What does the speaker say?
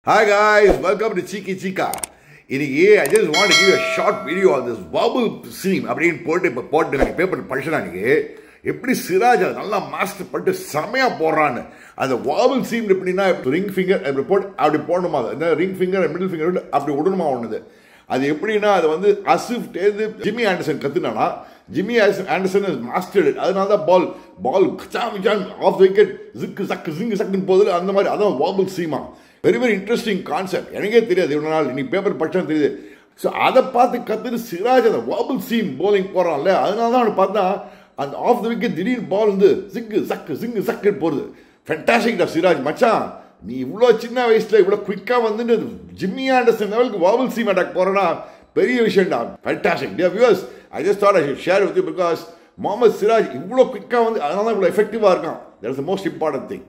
Hi guys, welcome to Cheeky Chica. இன்னைக்கு I just want give a short video on this பாபு seam அப்படின்னு போட்டு இப்போ போட்டு எனக்கு பேப்பர் படிச்சேன் அன்னைக்கு எப்படி சிராஜ் அதை நல்லா மாஸ்டர் பண்ணிட்டு செமையாக போடுறான்னு அந்த வாபல் சீம் எப்படின்னா ரிங் ஃபிங்கர் அப்படி போட்டு அப்படி போடணுமா அது இந்த ரிங் ஃபிங்கர் மிடில் ஃபிங்கர் அப்படி விடணுமா ஒன்றுது அது எப்படின்னா அது வந்து அசிஃப் தேர்ந்து ஜிம்மி ஆண்டர்சன் கத்துனானா ஜிம்மி ஆண்டர்சன் மாஸ்டர்டு அதனால தான் பால் பால் கச்சாமிச்சான் ஆஃப் விக்கெட் ஜிக்கு சக்கு ஜிங்கு சக்குன்னு போகுது அந்த மாதிரி அதான் வாபல் சீமா வெரி வெரி இன்ட்ரெஸ்டிங் கான்செப்ட் எனக்கே தெரியாது இவ்வளோ நாள் இன்னைக்கு பேப்பர் படிச்சா தெரியுது ஸோ அதை பார்த்து கற்றுட்டு சிராஜ் அந்த வாபல் சீம் போலிங் போகிறான்ல அதனால தான் அவனை பார்த்தா அந்த ஆஃப் த விக்கெட் திடீர்னு பால் வந்து சிங்கு சக்கு சிங்கு சக்குன்னு போகிறது ஃபென்டாஸ்டிக்டா சிராஜ் மச்சான் நீ இவ்வளோ சின்ன வயசில் இவ்வளோ குயிக்காக வந்துட்டு ஜிம்மி ஆண்டர்சன் லெவலுக்கு வாபல் சீம் அட்டாக் போகிறேன்னா பெரிய விஷயம்டா fantastic dear viewers I just thought I should share with you because Mohammed Siraj இவ்வளோ குயிக்காக வந்து அதனால தான் இவ்வளோ எஃபெக்டிவாக இருக்கான் that is the most important thing